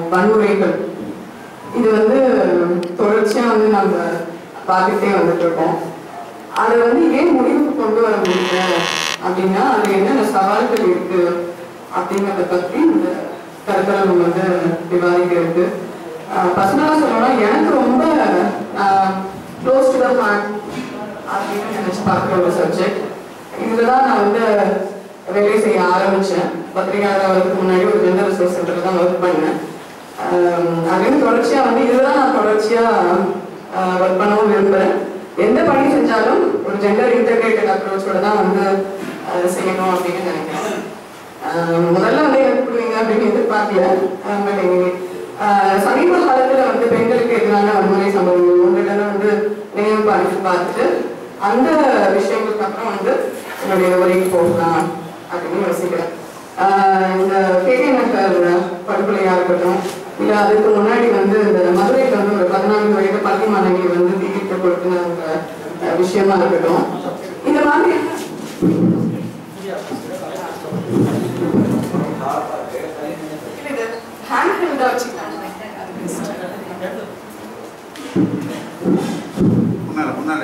வன்முறைகள் இது வந்து தொடர்ச்சியா வந்து நம்ம பார்த்துட்டே வந்துட்டு இருக்கோம் அதை வந்து ஏன் முடிவுக்கு கொண்டு வர முடியல அப்படின்னா அது என்னென்ன சவால்கள் இருக்கு அப்படிங்கிறத பற்றி இந்த கருத்தரங்கம் வந்து விவாதிக்கிறது பர்சனலாக சொல்லணும்னா எனக்கு ரொம்ப க்ளோஸ் டு த ஹார்ட் அப்படின்னு நினைச்சு பார்க்குற ஒரு சப்ஜெக்ட் இதில் தான் நான் வந்து வேலை செய்ய ஆரம்பித்தேன் பத்திரிகையாளர் வரதுக்கு முன்னாடி ஒரு ஜெண்டர் ரிசோர்ஸ் சென்டரில் தான் ஒர்க் பண்ணேன் அங்கேருந்து தொடர்ச்சியாக வந்து இதுதான் நான் தொடர்ச்சியாக ஒர்க் பண்ணவும் விரும்புகிறேன் எந்த பணி செஞ்சாலும் ஒரு ஜெண்டர் இன்டகிரேட்டட் அப்ரோச்சோட தான் வந்து அஹ், செய்யணும் அப்படின்னு நினைக்கிறேன் அஹ், முதல்ல வந்து எனக்கு கொடுவீங்க அப்படின்னு எதிர்பார்க்கல பட் சமீப காலத்துல வந்து பெண்களுக்கு எதிரான வன்முறை சம்பவங்கள் உங்கள்கிட்ட வந்து நினைவு பார்த்து பார்த்துட்டு அந்த விஷயங்களுக்கு அப்புறம் வந்து என்னுடைய உரைக்கு போகலாம் அப்படின்னு யோசிக்கிறேன் ஆஹ் இந்த கேகே நகர் படுகொலையா இருக்கட்டும் இல்ல அதுக்கு முன்னாடி வந்து இந்த மதுரையில் வந்து ஒரு பதினான்கு வயது பள்ளி மாணவி வந்து தீக்கிட்டு கொடுத்துன அந்த அஹ், விஷயமா இருக்கட்டும் இந்த மாதிரி இல்ல, இது handheld ஆ வச்சுக்கலாம். முன்னால முன்னால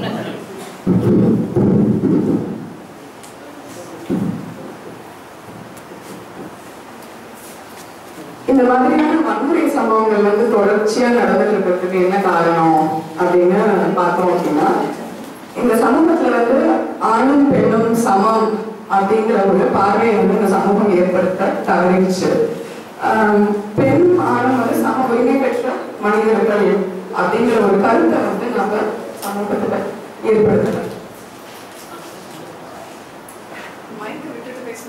இந்த மாதிரியான வன்முறை சம்பவங்கள் வந்து தொடர்ச்சியா நடந்துட்டு இருக்கிறதுக்கு என்ன காரணம் அப்படின்னு பார்த்தோம் அப்படின்னா இந்த சமூகத்துல வந்து ஆணும் பெண்ணும் சமம் அப்படிங்கிற ஒரு பார்வையை வந்து இந்த சமூகம் ஏற்படுத்த தவறிடுச்சு ஆம், பெண் ஆணும் வந்து சம உரிமை பெற்ற மனிதர்கள் அப்படிங்கிற ஒரு கருத்தை வந்து நம்ம சமூகத்துல ஏற்படுத்தல மைக் விட்டுட்டு பேசினா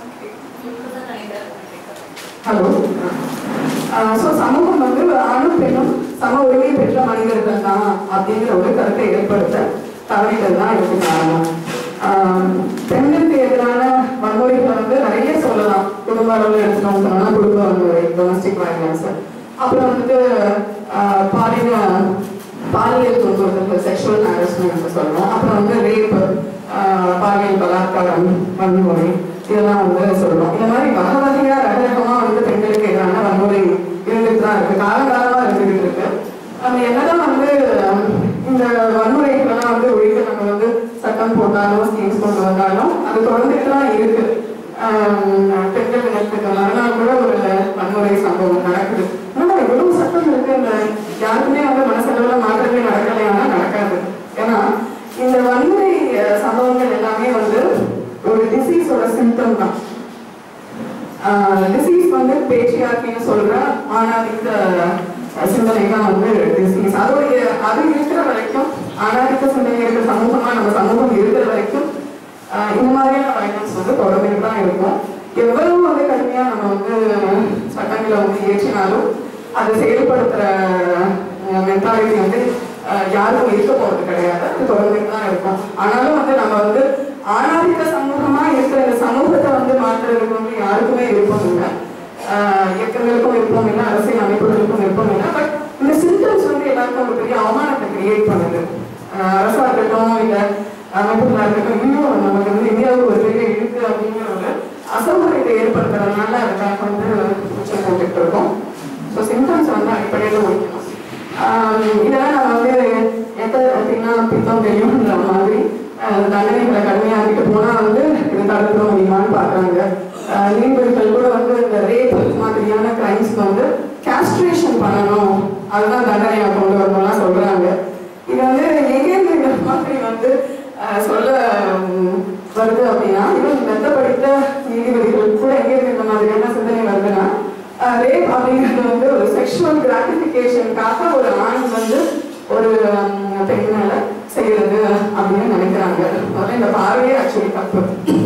ஹலோ ஸோ சமூகம் வந்து ஆணும் பெண்ணும் சம உரிமை பெற்ற மனிதர்கள் தான் அப்படிங்கிற ஒரு கருத்தை ஏற்படுத்த தவறிகள் தான் இதுக்கு காரணம் ஆஹ் பெண்களுக்கு எதிரான வன்முறைகளை வந்து நிறைய சொல்லலாம் குடும்ப அளவில் எடுத்துட்டோம் சொன்னா குடும்ப வன்முறை டொமஸ்டிக் வயலன்ஸ் அப்புறம் வந்துட்டு ஆஹ் பாலின பாலியல் துன்புறுத்தல் செக்ஷுவல் ஹாரஸ்மெண்ட் சொல்லணும் அப்புறம் வந்து ரேப் பாலியல் பலாத்காரம் வன்முறை இதெல்லாம் வந்து சொல்லணும் இந்த மாதிரி வகை வகையா ரகரகமா வந்து பெண்களுக்கு எதிரான வன்முறை இருந்துட்டு தான் இருக்கு காலங்காலமா இருந்துகிட்டு இருக்கு நம்ம என்னதான் வந்து ஹம், இந்த வன்முறைகளெல்லாம் வந்து ஒழிக்க நம்ம வந்து சட்டம் போட்டாலும் ஸ்கீம்ஸ் கொண்டு வந்தாலும் அது தொடர்ந்துட்டு தான் இருக்கு ஆஹ் பெண்கள் தினத்துக்கு மறுநாள் கூட ஒரு வன்முறை சம்பவம் நடக்குது ஆனா இவ்வளவு சட்டம் இருக்கு இந்த யாருக்குமே வந்து மனசளவுல மாற்றமே நடக்கலையானா நடக்காது ஏன்னா இந்த வன்முறை அஹ், சம்பவங்கள் எல்லாமே வந்து ஒரு டிசீஸோட சிம்டம் தான் டிசீஸ் வந்து பேட்ரியார்கின்னு சொல்ற ஆணாதிக்க அஹ், சிந்தனை தான் வந்து டிசீஸ் அதோடைய அது இருக்கிற வரைக்கும் ஆணாதிக்க சிந்தனை இருக்கிற சமூகமா நம்ம சமூகம் இருக்கிற வரைக்கும் அஹ், இந்த மாதிரியான வயலன்ஸ் வந்து தொடர்ந்துட்டு தான் இருக்கும் எவ்வளவு வந்து கடுமையா நம்ம வந்து சட்டங்களை வந்து இயற்றினாலும் அதை செயல்படுத்துற மென்டாலிட்டி வந்து அஹ், யாருக்கும் இருக்க போறது கிடையாது அது தொடர்ந்துட்டு தான் இருக்கும் ஆனாலும் வந்து நம்ம வந்து ஆணாதிக்க சமூகமா இருக்கிற இந்த சமூகத்தை வந்து மாற்றுறதுக்கு வந்து யாருக்குமே விருப்பம் இல்லை ஆஹ் இயக்கங்களுக்கும் விருப்பம் இல்லை அரசியல் அமைப்புகளுக்கும் விருப்பம் இல்லை பட் இந்த சிம்டம்ஸ் வந்து எல்லாருக்கும் ஒரு பெரிய அவமானத்தை கிரியேட் பண்ணுது ஆஹ் அரசா இருக்கட்டும் இல்ல அமைப்புகளா இருக்கட்டும் இன்னும் நமக்கு வந்து இந்தியாவுக்கு ஒரு பெரிய இருக்கு அப்படிங்கிற ஒரு அசௌகரியத்தை ஏற்படுத்துறதுனால அதுக்காக வந்து உச்சம் போட்டுட்டு இருக்கோம் ஸோ சிம்டம்ஸ் வந்து அடிப்படையில் ஒழிக்கணும் ஆஹ் இதெல்லாம் நம்ம வந்து எத்த அப்படின்னா பித்தம் தெரியும்ன்ற மாதிரி ஆஹ் தண்டனைகளை கடுமையாக்கிட்டு போனா வந்து இதை தடுக்க முடியுமான்னு பார்க்குறாங்க நீதிபதிகள் கூட வந்து இந்த ரேப் மாதிரியான கிரைம்ஸ்க்கு வந்து கேஸ்ட்ரேஷன் பண்ணணும் அதுதான் தண்டனையை கொண்டு வரணும்லாம் சொல்றாங்க இது வந்து எங்கேருந்து இந்த மாதிரி வந்து ஆஹ் சொல்ல உம், வருது அப்படின்னா இன்னும் மெத்த படித்த நீதிபதிகள் கூட எங்கேருந்து இந்த மாதிரியான சிந்தனை வருதுன்னா ரேப் அப்படிங்கிறது வந்து ஒரு செக்ஷுவல் கிராட்டிஃபிகேஷனுக்காக ஒரு ஆண் வந்து ஒரு உம், பெண் மேல செய்யறது அப்படின்னு நினைக்கிறாங்க முதல்ல இந்த பார்வையே ஆக்சுவலி தப்பு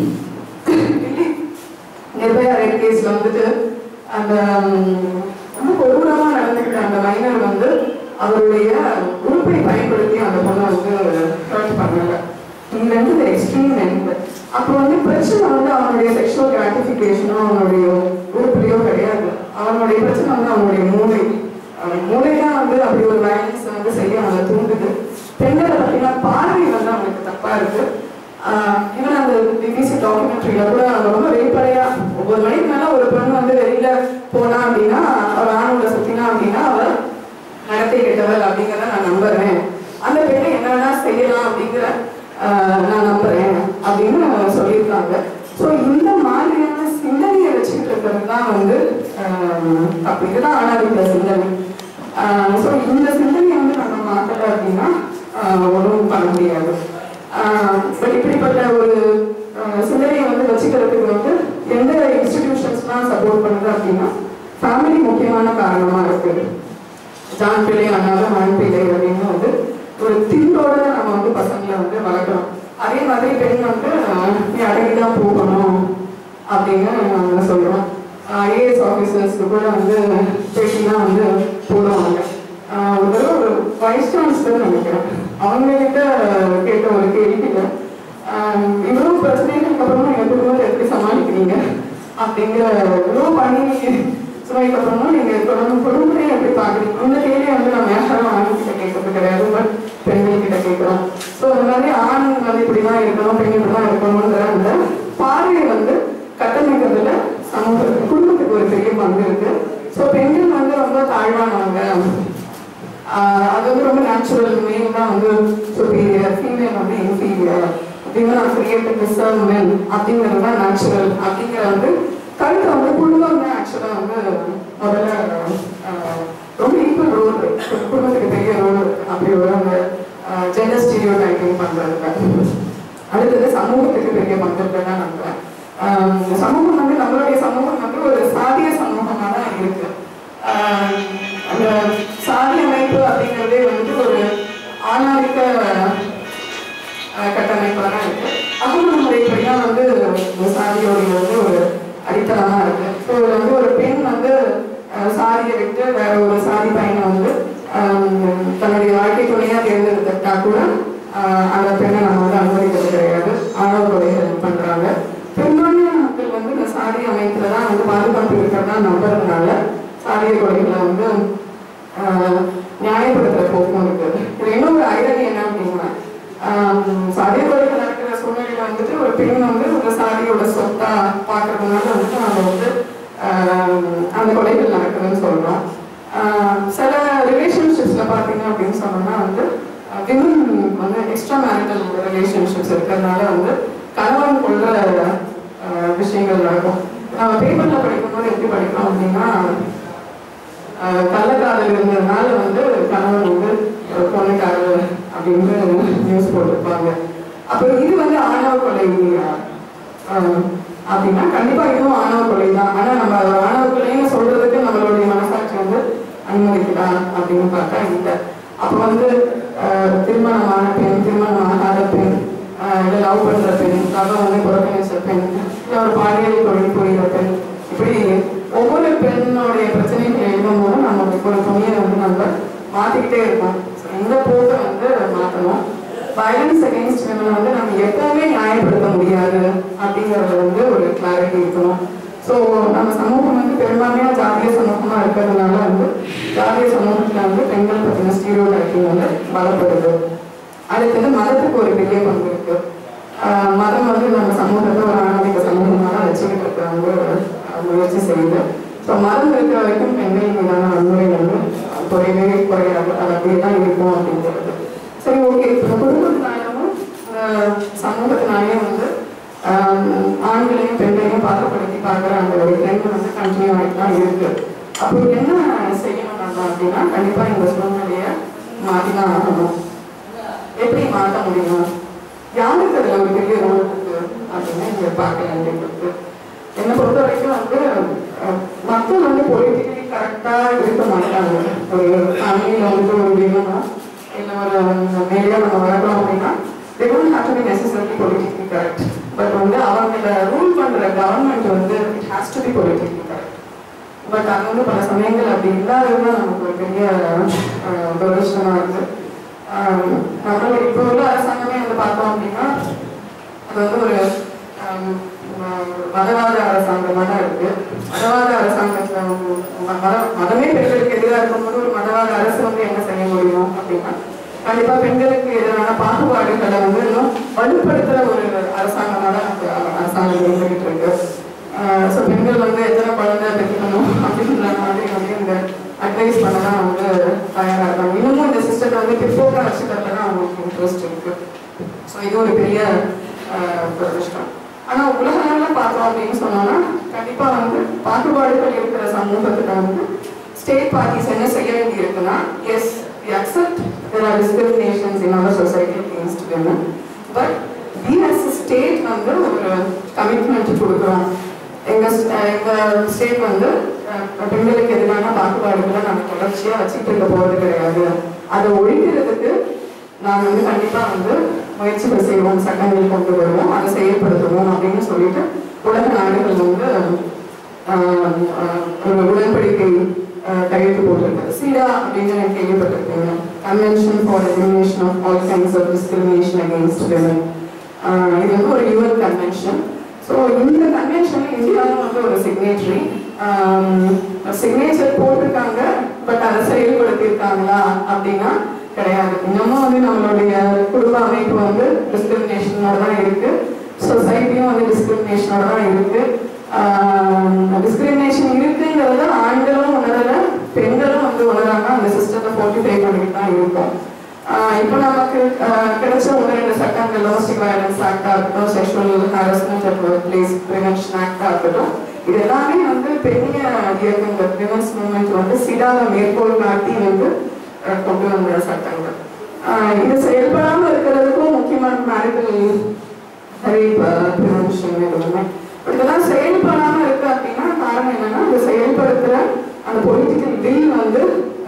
நிர்பயா ரேப் கேஸ்ல வந்துட்டு அந்த உம், ரொம்ப கொடூரமா நடந்துக்கிட்ட அந்த மைனர் வந்து அவருடைய உறுப்பை பயன்படுத்தி அந்த பொண்ணை வந்து ஹர்ட் பண்ணல இங்க வந்து இந்த எக்ஸ்ட்ரீம் எண்ட் அப்போ வந்து பிரச்சனை வந்து அவனுடைய செக்ஷுவல் கிராட்டிஃபிகேஷனோ அவனுடைய உறுப்புலையோ கிடையாது அவனுடைய பிரச்சனை வந்து அவனுடைய மூளை அவன் மூளை தான் வந்து அப்படி ஒரு வயலன்ஸ் வந்து செய்ய அவனை தூண்டுது பெண்களை பத்தின பார்வை வந்து அவனுக்கு தப்பா இருக்கு ஈவன் அந்த பிபிசி டாக்குமெண்ட்ரியில கூட அவங்க ரொம்ப வெளிப்படையா ஒவ்வொரு மணிக்கு மேல ஒரு பெண் வந்து வெளியில போனா அப்படின்னா அவள் ஆணோட சுத்தி தப்பு இதுதான் ஆணாதிக்க சிந்தனை ஸோ இந்த சிந்தனையை வந்து நம்ம மாற்றலை அப்படின்னா ஒன்றும் பண்ண முடியாது பட் இப்படிப்பட்ட ஒரு ஆஹ், சிந்தனையை வந்து வச்சுக்கிறதுக்கு வந்து எந்த இன்ஸ்டிடியூஷன்ஸ்லாம் சப்போர்ட் பண்ணுது அப்படின்னா ஃபேமிலி முக்கியமான காரணமாக இருக்குது ஜான் பிள்ளை அண்ணாலும் ஆண் பிள்ளை அப்படின்னு வந்து ஒரு திண்டோட தான் நம்ம வந்து பசங்களை வந்து வளர்க்குறோம் அதே மாதிரி பெண் வந்து ஆஹ், நீ அடங்கி தான் போகணும் அப்படின்னு நாங்கள் சொல்கிறோம் ஐஏஎஸ் ஆஃபீஸர்ஸ்க்கு கூட வந்து பேட்டிலாம் வந்து போடுவாங்க ஆஹ், ஒரு தடவை ஒரு வைஸ் சான்சலர் நினைக்கிறேன் அவங்க கிட்ட கேட்ட ஒரு கேள்வியில ஆஹ், இவ்வளவு பிரச்சனைகளுக்கு அப்புறமா எங்க குடும்பத்தை எப்படி சமாளிக்கிறீங்க அப்படிங்கிற இவ்வளவு பண்ணி சுமைக்கு அப்புறமா நீங்க குடும்பம் குடும்பத்தையும் எப்படி பாக்குறீங்க இந்த கேள்வியை வந்து நம்ம யாரும் ஆண் கிட்ட கேட்கறது கிடையாது பட் பெண்கள் கிட்ட கேட்கிறோம் ஸோ இந்த மாதிரி ஆண் வந்து இப்படிதான் இருக்கணும் பெண் இப்படிதான் இருக்கணும்ன்ற அந்த பார்வையை வந்து கட்டமைக்கிறதுல சமூகத்துக்கு குடும்பத்துக்கு ஒரு பெரிய பங்கு இருக்கு ஸோ பெண்கள் வந்து ரொம்ப தாழ்வானவங்க ஆஹ் அது வந்து ரொம்ப நேச்சுரல் மேல் தான் வந்து சுப்பீரியர் ஃபீமேல் வந்து இன்ஃபீரியர் அப்படின்னு நான் கிரியேட் டிசர்வ் மென் அப்படிங்கிறது தான் நேச்சுரல் அப்படிங்கிற வந்து கருத்தை வந்து குடும்பம் தான் ஆக்சுவலாக வந்து முதல்ல ஆஹ் ரொம்ப ஈக்குவல் ரோல் குடும்பத்துக்கு பெரிய ரோல் இருக்கு அப்படி ஒரு அந்த ஜெண்டர் ஸ்டீரியோ டைப்பிங் பண்ணுறதுல அடுத்தது சமூகத்துக்கு பெரிய பங்கு இருக்குன்னு நான் நம்புறேன் ஆஹ் சமூகம் வந்து நம்மளுடைய சமூகம் வந்து ஒரு சாதிய சமூகமா தான் இருக்கு ஆஹ் அந்த சாதி அமைப்பு அப்படிங்கிறதே வந்து ஒரு ஆணாதிக்க ஆஹ் கட்டமைப்பாக தான் இருக்கு அகமது முறைப்படி தான் வந்து இந்த சாதியோடைய வந்து ஒரு அடித்தளமா இருக்கு ஸோ இதுல வந்து ஒரு பெண் வந்து ஆஹ் சாதியை விட்டு வேற ஒரு சாதி பையனை வந்து ஆஹ் தன்னுடைய வாழ்க்கை துணையா தேர்ந்தெடுத்துட்டா கூட ஆஹ் அந்த பெண்ணை நம்ம வந்து அனுமதிக்கிறது கிடையாது ஆணவ கொலைகள் பண்றாங்க பெரும்பான்மையான மக்கள் வந்து இந்த சாதி அமைப்புல தான் வந்து பாதுகாப்பு இருக்கிறதா நம்புறதுனால சாதிய கொலைகளை வந்து ஆஹ் நியாயப்படுத்துற போக்கும் இருக்கு இது இன்னொரு ஐரணி என்ன அப்படின்னா ஆஹ் சாதிய கொலைகள் நடக்கிற சூழ்நிலையில வந்துட்டு ஒரு பெண் வந்து ஒரு சாதியோட சொத்தா பாக்குறதுனால வந்துட்டு நம்ம வந்து ஆஹ் அந்த கொலைகள் நடக்குதுன்னு சொல்றோம் ஆஹ் சில ரிலேஷன்ஷிப்ஸ்ல பாத்தீங்க அப்படின்னு சொன்னோம்னா வந்து விமன் வந்து எக்ஸ்ட்ரா மேரிட்டல் ரிலேஷன்ஷிப்ஸ் இருக்கிறதுனால வந்து கணவன் கொள்ற ஆஹ் விஷயங்கள் நடக்கும் நம்ம பேப்பர்ல படிக்கும்போது எப்படி படிக்கிறோம் அப்படின்னா ஆஹ் கள்ளக்காதல் இருந்ததுனால வந்து கணவன் வந்து ஒரு பொண்ணுக்காரர் அப்படின்னு நியூஸ் போட்டிருப்பாங்க அப்போ இது வந்து ஆணவ கொலை ஆஹ் அப்படின்னா கண்டிப்பா இதுவும் ஆணவ கொலை தான் ஆனா நம்ம அது ஆணவ கொலைன்னு சொல்றதுக்கு நம்மளுடைய மனசாட்சி வந்து அனுமதிக்குதா அப்படின்னு பார்த்தா இல்லை அப்போ வந்து ஆஹ் திருமணமான பெண் திருமணம் ஆகாத பெண் ஆஹ் இல்லை லவ் பண்ற பெண் லவ் வந்து புறக்கணிச்ச பெண் இல்லை ஒரு பாலியல் தொழில் புரிகிற பெண் இப்படி ஒவ்வொரு பெண்ணுடைய பிரச்சனைகள் எழுதும் போது நம்ம ஒரு துணியை வந்து நம்ம மாத்திக்கிட்டே இருக்கோம் So, இந்த போக்கை வந்து மாற்றணும் வயலன்ஸ் அகைன்ஸ்ட் விமன் வந்து நம்ம எப்பவுமே நியாயப்படுத்த முடியாது அப்படிங்கறது வந்து ஒரு கிளாரிட்டி இருக்கணும் ஸோ நம்ம சமூகம் வந்து பெரும்பான்மையாக ஜாதிய சமூகமா இருக்கிறதுனால வந்து ஜாதிய சமூகத்துல வந்து பெண்கள் பற்றின ஸ்டீரியோ டைப்பிங் வந்து பலப்படுது அடுத்தது மதத்துக்கு ஒரு பெரிய பங்கு இருக்கு ஆஹ் மதம் வந்து நம்ம சமூகத்தை ஒரு ஆணாதிக்க சமூகமாக தான் வச்சுக்கிட்டு இருக்க வந்து ஆஹ் முயற்சி செய்யுது ஸோ மதம் இருக்கிற வரைக்கும் பெண்கள் மீதான வன்முறை வந்து குறையவே குறையாது அது அப்படியே தான் இருக்கும் அப்படிங்கிறது சரி ஓகே இப்போ குடும்பத்தினாலும் சமூகத்தினாலேயும் வந்து ஆஹ் ஆண்களையும் பெண்களையும் பாகுபடுத்தி பார்க்குற அந்த ஒரு ட்ரெண்ட் வந்து கண்டினியூ ஆகிட்டு தான் இருக்கு அப்போ என்ன செய்யணும் நம்ம அப்படின்னா கண்டிப்பாக இந்த சூழ்நிலையை மாற்றி தான் ஆகணும் எப்படி மாற்ற முடியும் யாருக்கு அதுல ஒரு பெரிய ரோல் இருக்கு அப்படின்னு நீங்க பார்க்க வேண்டியிருக்கு என்னை பொறுத்த வரைக்கும் வந்து அஹ், மக்கள் வந்து பொலிட்டிக்கலி கரெக்டா இருக்க மாட்டாங்க ஒரு ஃபேமிலியில வந்து ஒரு விமனோ இல்லை ஒரு மேலேயோ நம்ம வளர்க்கணும் அப்படின்னா they don't have to be necessarily politically correct but வந்து அவங்கள ரூல் பண்ற கவர்மெண்ட் வந்து it has to be politically correct but அது வந்து பல சமயங்கள் அப்படி இல்லாததுதான் நமக்கு ஒரு பெரிய அஹ், துரதிர்ஷ்டமா இருக்கு ஆஹ் நம்மளோட இப்போ உள்ள அரசாங்கமே வந்து பார்த்தோம் அப்படின்னா அது வந்து ஒரு ஆம், ஆஹ் மதவாத அரசாங்கமாக தான் இருக்கு மதவாத அரசாங்கத்துல வந்து ம- மத- மதமே பெண்களுக்கு எதிராக இருக்கும்போது ஒரு மதவாத அரசு வந்து என்ன செய்ய முடியும் அப்படின்னா கண்டிப்பா பெண்களுக்கு எதிரான பாகுபாடுகளை வந்து இன்னும் வலுப்படுத்துற ஒரு அரசாங்கமாக தான் நமக்கு அ- அரசாங்கம் இருந்துகிட்டு இருக்கு ஸோ பெண்கள் வந்து எத்தனை குழந்தை பெற்றுக்கணும் அப்படின்ற மாதிரி வந்து இந்த அட்வைஸ் பண்ண தான் வந்து தயாராக இருக்காங்க இன்னமும் இந்த சிஸ்டத்தை வந்து பிற்போக்காக வச்சுக்கிறதுல தான் அவங்களுக்கு இன்ட்ரெஸ்ட் இருக்கு ஸோ இது ஒரு பெரிய ஆஹ், ஒரு விஷயம் ஆனால் உலக அளவில் பார்த்தோம் அப்படின்னு சொன்னோம்னா கண்டிப்பா வந்து பாகுபாடுகள் இருக்கிற சமூகத்துல வந்து ஸ்டேட் பார்ட்டிஸ் என்ன செய்ய வேண்டி இருக்குன்னா yes accept there are discriminations in our society against women but we as a state வந்து ஒரு கமிட்மெண்ட் கொடுக்குறோம் எங்க ஸ்- எங்க ஸ்டேட் வந்து அஹ், பெண்களுக்கு எதிரான பாகுபாடுகளை நம்ம தொடர்ச்சியா வச்சுட்டு இருக்க போறது கிடையாது அதை ஒழிக்கிறதுக்கு நாங்க வந்து கண்டிப்பா வந்து முயற்சிகள் செய்வோம் சட்டங்கள் கொண்டு வருவோம் அதை செயல்படுத்துவோம் அப்படின்னு சொல்லிட்டு உலக நாடுகள் வந்து ஆஹ், ஆஹ், ஒரு உடன்படிக்கை ஆஹ், கையெழுத்து போட்டிருக்கு சீடா அப்படின்னு எனக்கு கேள்விப்பட்டிருக்கீங்க convention for elimination of all kinds of discrimination against women இது வந்து ஒரு யூஎன் கன்வென்ஷன் ஸோ இந்த கன்வென்ஷன்ல இந்தியாவும் வந்து ஒரு சிக்னேட்டரி சிக்னேச்சர் போட்டிருக்காங்க பட் அதை செயல்படுத்தியிருக்காங்களா அப்படின்னா கிடையாது இன்னமும் வந்து நம்மளுடைய குடும்ப அமைப்பு வந்து டிஸ்கிரிமினேஷனோட தான் இருக்கு சொசைட்டியும் வந்து டிஸ்கிரிமினேஷனோட தான் இருக்கு டிஸ்கிரிமினேஷன் இருக்குங்கிறத ஆண்களும் உணரல பெண்களும் வந்து உணராம அந்த சிஸ்டத்தை ஃபோர்ட்டிஃபை பண்ணிட்டு தான் இருக்கோம் ஆஹ் இப்போ நமக்கு ஆஹ் கிடைச்ச ஒரு ரெண்டு சட்டங்கள் டொமஸ்டிக் வயலன்ஸ் ஆக்டா இருக்கட்டும் sexual harassment at workplace prevention ஆக்டா இருக்கட்டும் இது எல்லாமே வந்து பெரிய இயக்கங்கள் விமன்ஸ் மூவ்மெண்ட் வந்து சிடாவை மேற்கோள் காட்டி வந்து ஆஹ் கொண்டு வந்த சட்டங்கள் ஆஹ் இது செயல்படாம இருக்கிறதுக்கும் முக்கியமான மேரிட்டல் ரேப் ப்ரிவென்ஷன் எதுவுமே பட் இதெல்லாம் செயல்படாம இருக்கு அப்படின்னா காரணம் என்னன்னா இது செயல்படுத்துற அந்த பொலிட்டிக்கல் பில் வந்து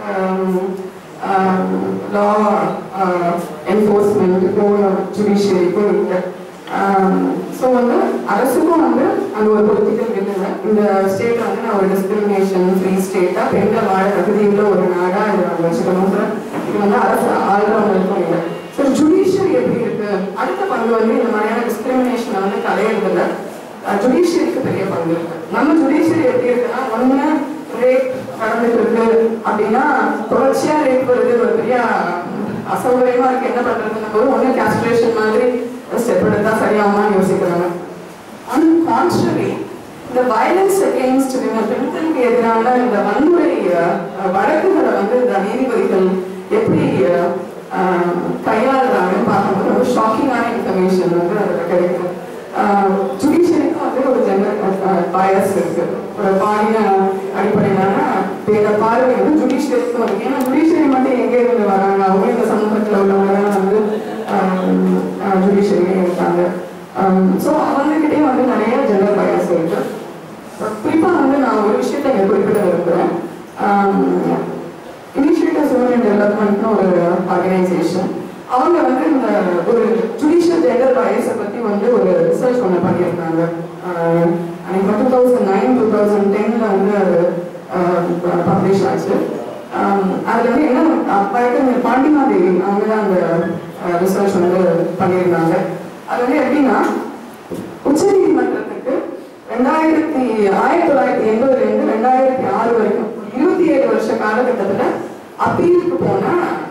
லா என்ஃபோர்ஸ்மெண்ட்டுக்கோ ஜுடிஷியரிக்கோ இல்லை ஸோ வந்து அரசுக்கும் வந்து அந்த ஒரு பொலிட்டிக்கல் பில் இல்லை இந்த ஸ்டேட் வந்து நான் ஒரு டிஸ்கிரிமினேஷன் ஃப்ரீ ஸ்டேட்டாக பெண்கள் வாழ தகுதியுள்ள ஒரு நாடாக இதை நம்ம வச்சுக்கணும் இது வந்து அரசு ஆள்றவங்களுக்கும் இல்லை ஸோ ஜுடிஷியரி எப்படி இருக்கு அடுத்த பங்கு வந்து இந்த மாதிரியான டிஸ்கிரிமினேஷனை வந்து கலையிறதுல ஜுடிஷியரிக்கு பெரிய பங்கு இருக்கு நம்ம ஜுடிஷியரி எப்படி இருக்குன்னா ஒண்ணு ரேப் நடந்துட்டு இருக்கு அப்படின்னா தொடர்ச்சியா ரேப் வருது ஒரு பெரிய அசௌகரியமா இருக்கு என்ன பண்றதுன்னு போது ஒண்ணு கேஸ்ட்ரேஷன் மாதிரி ஸ்டெப் எடுத்தா சரியாகுமான்னு யோசிக்கிறாங்க ஆன் கான்ட்ரரி இந்த வயலன்ஸ் அகெயின்ஸ்ட் விமன் பெண்களுக்கு எதிரான இந்த வன்முறை அஹ், வழக்குகளை வந்து இந்த நீதிபதிகள் எப்படி அஹ், கையாளுறாங்கன்னு பார்க்கும்போது ரொம்ப ஷாக்கிங்கான இன்ஃபர்மேஷன் வந்து அதில் கிடைக்கும் ஜுடிஷியரிக்கும் வந்து ஒரு ஜெண்டர் பயஸ் இருக்கு ஒரு பாலின அடிப்படையிலான வேற பார்வை வந்து ஜுடிஷியரிக்கும் இருக்கு ஏன்னா ஜுடிஷியரி மட்டும் எங்கே இருந்து வராங்க அவங்களும் இந்த சமூகத்தில் உள்ளவங்க தான் வந்து ஜுடிஷியரியும் இருக்காங்க ஸோ அவங்ககிட்டயும் வந்து நிறைய ஜெண்டர் பயஸ் இருக்கு குறிப்பா வந்து நான் ஒரு விஷயத்தை இங்க குறிப்பிட விரும்புகிறேன் இனிஷியேட்டிவ் உமன் டெவலப்மெண்ட்னு ஒரு ஆர்கனைசேஷன் அவங்க வந்து இந்த ஒரு ஜுடிஷியல் ஜெண்டர் பயஸை பத்தி வந்து ஒரு ரிசர்ச் ஒன்று பண்ணியிருந்தாங்க ஆஹ் அன்னைக்கு two thousand nine two thousand டென்ல வந்து அது பப்ளிஷ் ஆச்சு ஆஹ் அதுல வந்து என்ன வழக்கறிஞர் பாண்டிமாதேவி அவங்க தான் அந்த ரிசர்ச் வந்து பண்ணியிருந்தாங்க அது வந்து எப்படின்னா உச்சநீதிமன்றத்துக்கு ரெண்டாயிரத்தி ஆயிரத்தி தொள்ளாயிரத்தி எண்பதுல இருந்து ரெண்டாயிரத்தி ஆறு வரைக்கும் இருபத்தி ஏழு வருஷ காலகட்டத்துல அப்பீலுக்கு போன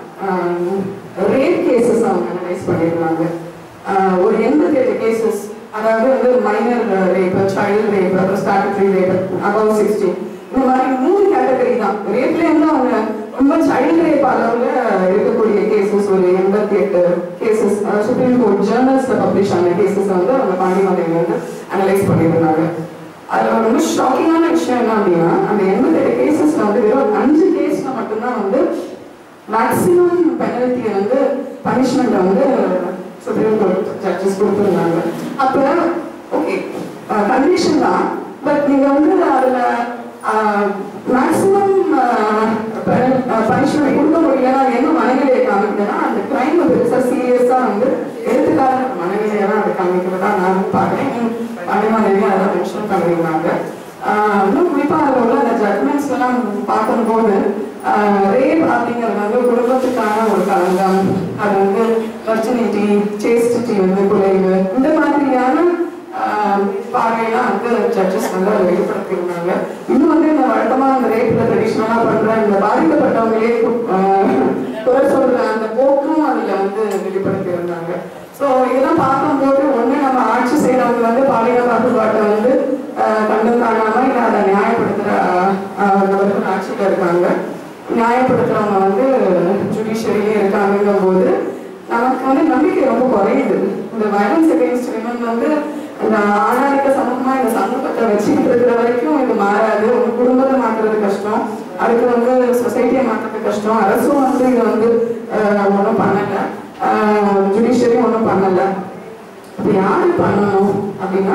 ரேப் கேசஸ் அவங்க அனலைஸ் பண்ணியிருந்தாங்க ஆஹ் ஒரு எண்பத்தி எட்டு கேசஸ் அதாவது வந்து மைனர் ரேப் சைல்டு ரேப் அப்புறம் ஸ்டாட்டரி ரேப் அபவ் சிக்ஸ்டீன் இந்த மாதிரி மூணு கேட்டகரி தான் ரேப்ல இருந்து அவங்க ரொம்ப சைல்டு ரேப் அளவுல இருக்கக்கூடிய கேசஸ் ஒரு எண்பத்தி எட்டு கேசஸ் சுப்ரீம் கோர்ட் ஜேர்னல்ஸ்ல பப்ளிஷ் ஆன கேசஸ் வந்து அவங்க பாண்டிமலையில வந்து அனலைஸ் பண்ணியிருந்தாங்க அதுல ரொம்ப ஷாக்கிங்கான விஷயம் என்ன அப்படின்னா அந்த எண்பத்தெட்டு கேசஸ்ல வந்து வெறும் அஞ்சு கேஸ்ல மட்டும்தான் வந்து மேக்ஸிமம் பெனல்ட்டியை வந்து பனிஷ்மெண்ட் வந்து சுப்ரீம் கோர்ட் ஜட்ஜஸ் கொடுத்துருந்தாங்க அப்ப ஓகே கண்டிஷன் தான் பட் நீங்க வந்து அதுல மேக்ஸிமம் பனிஷ்மெண்ட் கொடுக்க முடியலன்னா அது என்ன மனநிலையை காமிக்குதுன்னா அந்த கிரைம் பெருசா சீரியஸா வந்து எடுத்துக்காத மனநிலையை தான் அது காமிக்கிறதா நான் பார்க்குறேன் பணிமனைவி அதெல்லாம் மென்ஷன் பண்ணியிருந்தாங்க ஆஹ் இன்னும் குறிப்பா அதில் உள்ள அந்த ஜட்மெண்ட்ஸ் எல்லாம் பார்க்கும்போது ரேப் அப்படிங்கிறது வந்து குடும்பத்துக்கான ஒரு களங்கம் அது வந்து வர்ஜினிட்டி சேஸ்டிட்டி வந்து குறைவு இந்த மாதிரியான ஆஹ் பார்வையெல்லாம் வந்து ஜட்ஜஸ் வந்து அதை வெளிப்படுத்தியிருந்தாங்க இன்னும் வந்து இந்த வழக்கமா அந்த ரேப்ல ட்ரெடிஷ்னலா பண்ற இந்த பாதிக்கப்பட்டவங்களே கு- ஆஹ் குறை சொல்ற அந்த போக்கும் அதுல வந்து வெளிப்படுத்தியிருந்தாங்க ஸோ இதெல்லாம் பார்க்கும்போது ஒண்ணு நம்ம ஆட்சி செய்யறவங்க வந்து பாலின பாகுபாட்டை வந்து ஆஹ் கண்டும் காணாம இல்லை அதை நியாயப்படுத்துற ஆஹ் நபர்கள் ஆட்சியில இருக்காங்க நியாயப்படுத்துறவங்க வந்து ஜுடிஷியரியிலே இருக்காங்கங்கும் போது நமக்கு வந்து நம்பிக்கை ரொம்ப குறையுது இந்த வயலன்ஸ் அகேன்ஸ்ட் விமன் வந்து இந்த ஆணாதிக்க சமூகமா இந்த சமூகத்தை வச்சுக்கிட்டு இருக்கிற வரைக்கும் இது மாறாது உங்க குடும்பத்தை மாற்றுறது கஷ்டம் அடுத்து வந்து சொசைட்டியை மாற்றுறது கஷ்டம் அரசும் வந்து இதை வந்து ஒன்றும் பண்ணல ஜுடிஷியரி ஒன்றும் பண்ணல அப்ப யாரு பண்ணணும் அப்படின்னா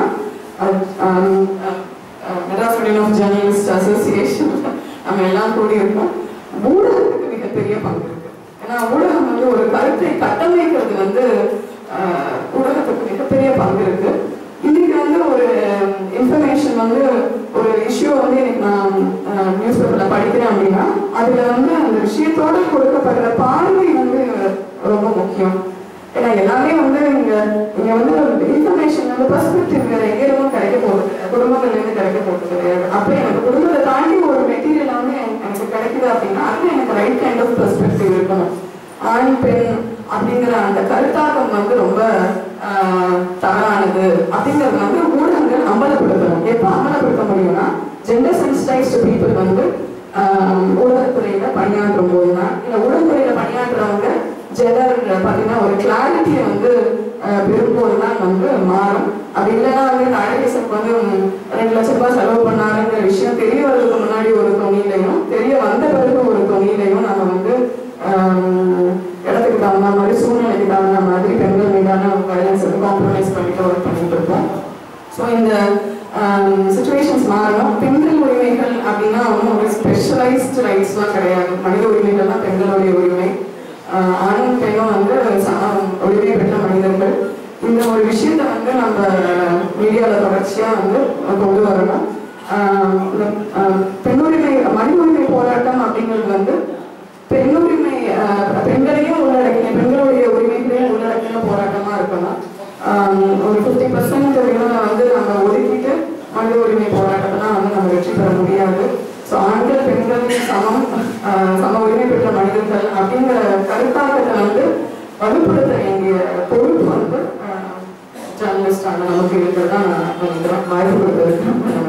Madras union of journalist association நம்ம எல்லாம் கூடி இருக்கோம் ஊடகத்துக்கு மிகப்பெரிய பங்கு இருக்கு ஏன்னா ஊடகம் வந்து ஒரு கருத்தை கட்டமைக்கிறது வந்து ஆஹ், ஊடகத்துக்கு மிகப்பெரிய பங்கு இருக்கு இன்னைக்கு வந்து ஒரு இன்ஃபர்மேஷன் வந்து ஒரு இஷ்யூ வந்து எனக்கு நான் நியூஸ் பேப்பர்ல படிக்கிறேன் அப்படின்னா அதுல வந்து அந்த விஷயத்தோட கொடுக்கப்படுற பார்வை வந்து ரொம்ப முக்கியம் ஏன்னா எல்லாமே வந்து இங்க இங்க வந்து இன்ஃபர்மேஷன் வந்து பெர்ஸ்பெக்டிவ் வேற எங்க இருந்தும் கிடைக்க போகுது குடும்பங்கள்ல இருந்து கிடைக்க போகுது கிடையாது அப்ப எனக்கு குடும்பத்தை தாண்டி ஒரு மெட்டீரியல் வந்து எனக்கு எனக்கு கிடைக்குது அப்படின்னா அது எனக்கு ரைட் கைண்ட் ஆஃப் பெர்ஸ்பெக்டிவ் இருக்கணும் ஆண் பெண் அப்படிங்கிற அந்த கருத்தாக்கம் வந்து ரொம்ப ஆஹ், தவறானது அப்படிங்கிறது வந்து ஊடகங்கள் அமலப்படுத்தணும் எப்போ அமலப்படுத்த முடியும்னா ஜெண்டர் சென்சிடைஸ்டு பீப்புள் வந்து ஆஹ், ஊடகத்துறையில பணியாற்றும் போது தான் இல்லை ஊடகத்துறையில பணியாற்றுறவங்க ஜெண்டர் பார்த்தீங்கன்னா ஒரு கிளாரிட்டியை வந்து ஆஹ், பெறும்போது தான் வந்து மாறும் அப்படி இல்லைன்னா வந்து நாடகேசனுக்கு வந்து ம், ரெண்டு லட்சம் ரூபாய் செலவு பண்ணாருங்கிற விஷயம் தெரிய வர்றதுக்கு முன்னாடி ஒரு தொனியிலையும் தெரிய வந்த பிறகு ஒரு தொனியிலையும் நம்ம வந்து ஆஹ், இடத்துக்கு தகுந்த மாதிரி சூழ்நிலைக்கு தகுந்த மாதிரி பெண்கள் மீதான வயலன்ஸ் வந்து காம்ப்ரமைஸ் பண்ணிட்டு ஒர்க் பண்ணிட்டு இருக்கோம் ஸோ இந்த சுச்சுவேஷன்ஸ் மாறணும் பெண்கள் உரிமைகள் அப்படின்னா ஒன்றும் ஒரு ஸ்பெஷலைஸ்டு ரைட்ஸ்லாம் கிடையாது மனித உரிமைகள்லாம் பெண்களுடைய உரிமை ஆஹ் ஆணும் பெண்ணும் வந்து சம உரிமை பெற்ற மனிதர்கள் இந்த ஒரு விஷயத்தை வந்து நம்ம மீடியாவில் தொடர்ச்சியாக வந்து கொண்டு வரணும் ஆஹ் இந்த, ஆஹ் பெண்ணுரிமை மனித உரிமை போராட்டம் அப்படிங்கிறது வந்து பெண்ணுரிமை ஆஹ் பெண்களையும் உள்ளடக்கிய பெண்களுடைய உரிமைகளையும் உள்ளடக்கின போராட்டமா இருக்கணும் ஆஹ் ஒரு ஃபிஃப்டி பர்சன்ட் வந்து நம்ம ஒதுக்கிட்டு மனித உரிமை போராட்டத்தெல்லாம் வந்து நம்ம வெற்றி பெற முடியாது ஸோ ஆண்கள் பெண்கள் சமம் ஆஹ் சம உரிமை பெற்ற மனிதர்கள் அப்படிங்கிற கருத்தாக்கத்தை வந்து வலுப்படுத்த வேண்டிய பொறுப்பு வந்து ஜேர்னலிஸ்டான நமக்கு இருக்கிறதா நான் நினைக்கிறேன் வாய்ப்பு கொடுத்ததுக்கு